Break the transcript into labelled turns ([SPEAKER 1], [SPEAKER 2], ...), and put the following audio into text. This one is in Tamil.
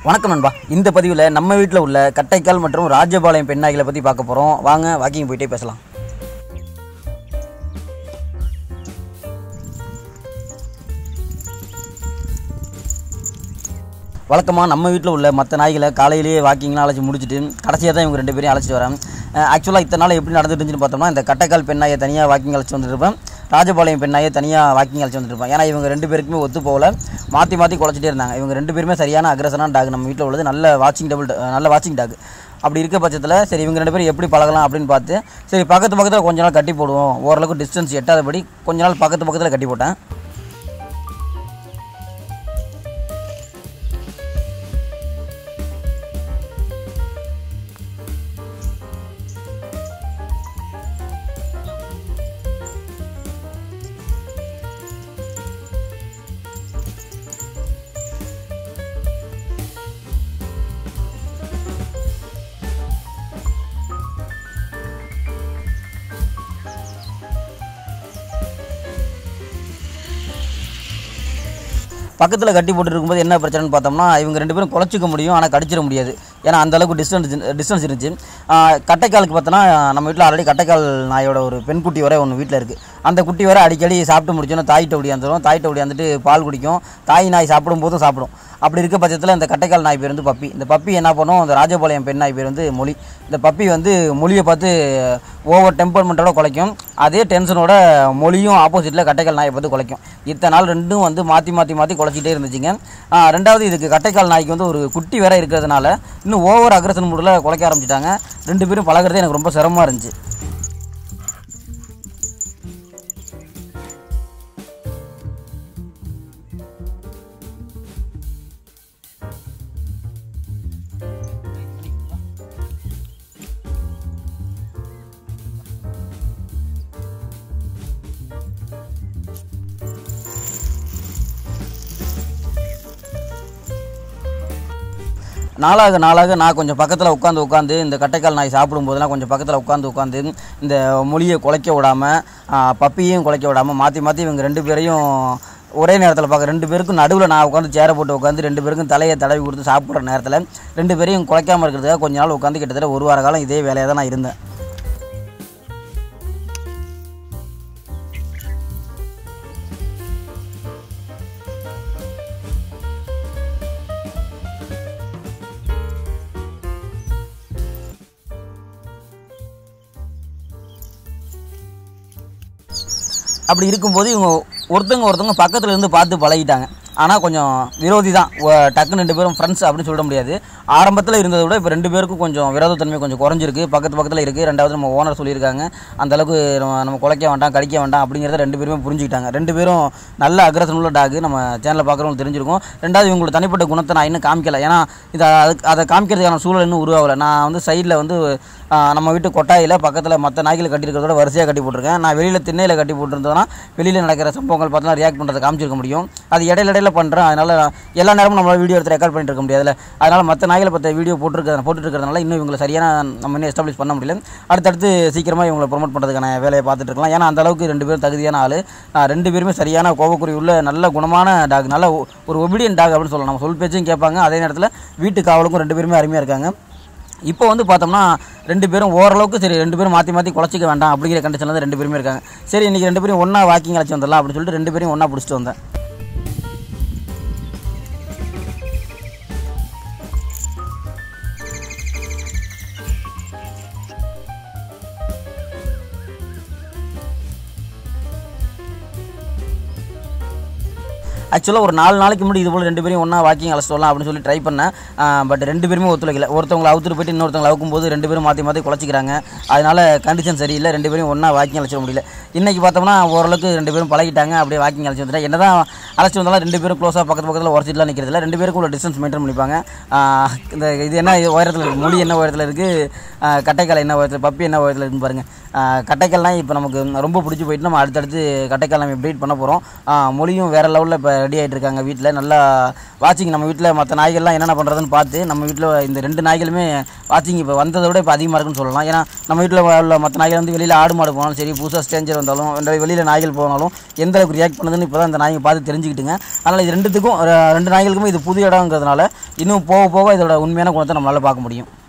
[SPEAKER 1] வணக்கம் நண்பா இந்த பதிவில் நம்ம வீட்டில் உள்ள கட்டைக்கால் மற்றும் ராஜபாளையம் பெண்ணாய்களை பற்றி பார்க்க போகிறோம் வாங்க வாக்கிங் போயிட்டே பேசலாம் வழக்கமாக நம்ம வீட்டில் உள்ள மற்ற நாய்களை காலையிலேயே வாக்கிங்லாம் அழைச்சி முடிச்சுட்டு கடைசியாக தான் இவங்க ரெண்டு பேரையும் அழைச்சிட்டு வரேன் ஆக்சுவலாக இத்தனை நாள் எப்படி நடந்துட்டு இருந்துச்சுன்னு பார்த்தோம்னா இந்த கட்டைக்கால் பெண்ணாயை தனியாக வாக்கிங் அழைச்சி வந்துருப்பேன் ராஜபாளையம் பெண்ணாயை தனியாக வாக்கிங் அழைச்சி வந்துருப்பேன் ஏன்னா இவங்க ரெண்டு பேருக்குமே ஒத்து போகல மாற்றி மாற்றி குலைச்சிட்டே இருந்தாங்க இவங்க ரெண்டு பேருமே சரியான அக்ரஸனான டாக் நம்ம வீட்டில் உள்ளது நல்ல வாட்சிங் டபுள் நல்ல வாட்சிங் டாக் அப்படி இருக்க பட்சத்தில் சரி இவங்க ரெண்டு பேரும் எப்படி பழகலாம் அப்படின்னு பார்த்து சரி பக்கத்து பக்கத்தில் கொஞ்ச நாள் கட்டி போடுவோம் ஓரளவுக்கு டிஸ்டன்ஸ் எட்டாதபடி கொஞ்ச நாள் பக்கத்து பக்கத்தில் கட்டி போட்டேன் பக்கத்தில் கட்டி போட்டு இருக்கும்போது என்ன பிரச்சனைன்னு பார்த்தோம்னா இவங்க ரெண்டு பேரும் குலைச்சிக்க முடியும் ஆனால் கடிச்சிட முடியாது ஏன்னா அந்த அளவுக்கு டிஸ்டன்ஸ் டிஸ்டன்ஸ் இருந்துச்சு ஆஹ் கட்டைக்காலுக்கு பார்த்தோன்னா நம்ம வீட்டில் ஆல்ரெடி கட்டைக்கால் நாயோட ஒரு பெண் குட்டி வரை ஒன்று வீட்டில் இருக்குது அந்த குட்டி வரை அடிக்கடி சாப்பிட்டு முடிச்சோன்னா தாய்கிட்ட ஒடியாந்துடும் தாய்கிட்ட ஒடியாந்துட்டு பால் குடிக்கும் தாய் நாய் சாப்பிடும் போதும் சாப்பிடும் அப்படி இருக்க பட்சத்தில் இந்த கட்டைக்கால் நாய் பேர் வந்து பப்பி இந்த பப்பி என்ன பண்ணும் இந்த ராஜபாளையம் பெண் நாய் பேர் வந்து மொழி இந்த பப்பி வந்து மொழியை பார்த்து ஓவர் டெம்பர்மெண்ட்டோட குலைக்கும் அதே டென்ஷனோட மொழியும் ஆப்போசிட்டில் கட்டைக்கால் நாயை பார்த்து குலைக்கும் இத்தனை நாள் ரெண்டும் வந்து மாற்றி மாற்றி மாற்றி குலைச்சிட்டே இருந்துச்சுங்க ஆ, ரெண்டாவது இதுக்கு கட்டைக்கால் நாய்க்கு வந்து ஒரு குட்டி வேற இருக்கிறதுனால இன்னும் ஓவர் அக்ரஷன் மூடில் குலைக்க ஆரம்பிச்சிட்டாங்க ரெண்டு பேரும் பழகுறது எனக்கு ரொம்ப சிரமமாக இருந்துச்சு நாளாக நாளாக நான் கொஞ்சம் பக்கத்தில் உட்காந்து உட்காந்து இந்த கட்டைக்கால் நாய் சாப்பிடும் போதெல்லாம் கொஞ்சம் பக்கத்தில் உட்காந்து உட்காந்து இந்த மொழியை குலைக்க விடாமல் பப்பியையும் குலைக்க விடாமல் மாற்றி மாற்றி இவங்க ரெண்டு பேரையும் ஒரே நேரத்தில் பார்க்க ரெண்டு பேருக்கும் நடுவில் நான் உட்காந்து சேரை போட்டு உட்காந்து ரெண்டு பேருக்கும் தலையை தடவி கொடுத்து சாப்பிட்ற நேரத்தில் ரெண்டு பேரையும் குலைக்காமல் இருக்கிறதுக்காக கொஞ்ச நாள் உட்காந்து கிட்டத்தட்ட ஒரு வார காலம் இதே வேலையாக தான் நான் இருந்தேன் அப்படி இருக்கும்போது இவங்க ஒருத்தவங்க ஒருத்தவங்க பக்கத்தில் இருந்து பார்த்து பழகிட்டாங்க ஆனால் கொஞ்சம் விரோதி தான் ஒ- டக்குன்னு ரெண்டு பேரும் ஃப்ரெண்ட்ஸ் அப்படின்னு சொல்ல முடியாது ஆரம்பத்தில் இருந்ததை விட இப்போ ரெண்டு பேருக்கும் கொஞ்சம் விரோதத்தன்மை கொஞ்சம் குறைஞ்சிருக்கு பக்கத்து பக்கத்தில் இருக்குது ரெண்டாவது நம்ம ஓனர் சொல்லியிருக்காங்க அந்த அளவுக்கு நம்ம நம்ம குலைக்க வேண்டாம் கடிக்க வேண்டாம் அப்படிங்கிறத ரெண்டு பேருமே புரிஞ்சுக்கிட்டாங்க ரெண்டு பேரும் நல்ல அக்ரஷன் உள்ள டாக் நம்ம சேனலில் பார்க்குறவங்களுக்கு தெரிஞ்சிருக்கும் ரெண்டாவது இவங்களோட தனிப்பட்ட குணத்தை நான் இன்னும் காமிக்கல ஏன்னா இதை அதுக்கு அதை காமிக்கிறதுக்கான சூழல் இன்னும் உருவாகலை நான் வந்து சைடில் வந்து ஆ, நம்ம வீட்டு கொட்டாயில் பக்கத்தில் மற்ற நாய்களை கட்டியிருக்கிறதோட வரிசையாக கட்டி போட்டிருக்கேன் நான் வெளியில் திண்ணையில் கட்டி போட்டிருந்தோன்னா வெளியில் நடக்கிற சம்பவங்கள் பார்த்தா ரியாக்ட் பண்ணுறதை காமிச்சிருக்க முடியும் அது இடையில இடையில பண்ணுறேன் அதனால் எல்லா நேரமும் நம்மளால் வீடியோ எடுத்து ரெக்கார்ட் பண்ணிட்டு இருக்க முடியாதுல்ல அதனால் மற்ற நாய்களை பற்றி வீடியோ போட்டுருக்க போட்டுட்டு இருக்கிறதுனால இன்னும் இவங்களை சரியான நம்ம இன்னும் எஸ்டாப்ளிஷ் பண்ண முடியல அடுத்தடுத்து சீக்கிரமாக இவங்களை ப்ரொமோட் பண்ணுறதுக்கான வேலையை பார்த்துட்டு இருக்கலாம் ஏன்னா அந்த அளவுக்கு ரெண்டு பேரும் தகுதியான ஆள் ரெண்டு பேருமே சரியான கோபக்குறி உள்ள நல்ல குணமான டாக் நல்ல ஒ- ஒரு ஒபீடியன் டாக் அப்படின்னு சொல்லலாம் நம்ம சொல் பேச்சும் கேட்பாங்க அதே நேரத்தில் வீட்டு காவலுக்கும் ரெண்டு பேருமே அருமையாக இருக்காங்க இப்போ வந்து பார்த்தோம்னா ரெண்டு பேரும் ஓரளவுக்கு சரி ரெண்டு பேரும் மாற்றி மாற்றி குலைச்சிக்க வேண்டாம் அப்படிங்கிற கண்டிஷனில் தான் ரெண்டு பேருமே இருக்காங்க சரி இன்றைக்கி ரெண்டு பேரும் ஒன்றா வாக்கிங் அழைச்சி வந்துடலாம் அப்படின்னு சொல்லிட்டு ரெண்டு பேரும் ஒன்றா பிடிச்சிட்டு வந்தேன் ஆக்சுவலாக ஒரு நாலு நாளைக்கு முன்னாடி இது போல் ரெண்டு பேரும் ஒன்றா வாக்கிங் அழைச்சிட்டு வரலாம் அப்படின்னு சொல்லி ட்ரை பண்ணேன் பட் ரெண்டு பேருமே ஒத்துழைக்கல ஒருத்தவங்களை அவுத்துட்டு போயிட்டு இன்னொருத்தவங்களை அவுக்கும் போது ரெண்டு பேரும் மாற்றி மாற்றி குலைச்சிக்கிறாங்க அதனால கண்டிஷன் சரியில்லை ரெண்டு பேரும் ஒன்றா வாக்கிங் அழைச்சிட முடியல இன்றைக்கி பார்த்தோம்னா ஓரளவுக்கு ரெண்டு பேரும் பழகிட்டாங்க அப்படியே வாக்கிங் அழைச்சி வந்துட்டேன் என்ன தான் அழைச்சி வந்தாலும் ரெண்டு பேரும் க்ளோஸாக பக்கத்து பக்கத்தில் உரச்சிட்டுலாம் நிற்கிறதில்ல ரெண்டு பேருக்கும் உள்ள டிஸ்டன்ஸ் மெயின்டைன் பண்ணிப்பாங்க ஆஹ் இந்த இது என்ன இது உயரத்தில் இருக்குது மொழி என்ன உயரத்தில் இருக்குது கட்டைக்காலை என்ன உயரத்தில் பப்பி என்ன உயரத்தில் இருக்குன்னு பாருங்கள் கட்டைக்கல்லாம் இப்போ நமக்கு ரொம்ப பிடிச்சி போயிட்டு நம்ம அடுத்தடுத்து கட்டைக்கால் நம்ம ப்ரீட் பண்ண போகிறோம் மொழியும் வேறு லெவலில் இப்போ ரெடி ஆகிட்டு இருக்காங்க வீட்டில் நல்லா வாட்சிங் நம்ம வீட்டில் மற்ற நாய்கள்லாம் என்னென்ன பண்ணுறதுன்னு பார்த்து நம்ம வீட்டில் இந்த ரெண்டு நாய்களுமே வாட்சிங் இப்போ வந்ததை விட இப்போ அதிகமாக இருக்குன்னு சொல்லலாம் ஏன்னா நம்ம வீட்டில் உள்ள மற்ற நாய்கள் வந்து வெளியில் ஆடு மாடு போனாலும் சரி புதுசாக ஸ்ட்ரேஞ்சர் வந்தாலும் இல்லை வெளியில் நாய்கள் போனாலும் எந்த அளவுக்கு ரியாக்ட் பண்ணுதுன்னு இப்போ தான் இந்த நாய்ங்க பார்த்து தெரிஞ்சுக்கிட்டுங்க அதனால் இது ரெண்டுத்துக்கும் அஹ், ரெண்டு நாய்களுக்குமே இது புது இடங்கிறதுனால இன்னும் போக போக இதோட உண்மையான குணத்தை நம்மளால் பார்க்க முடியும்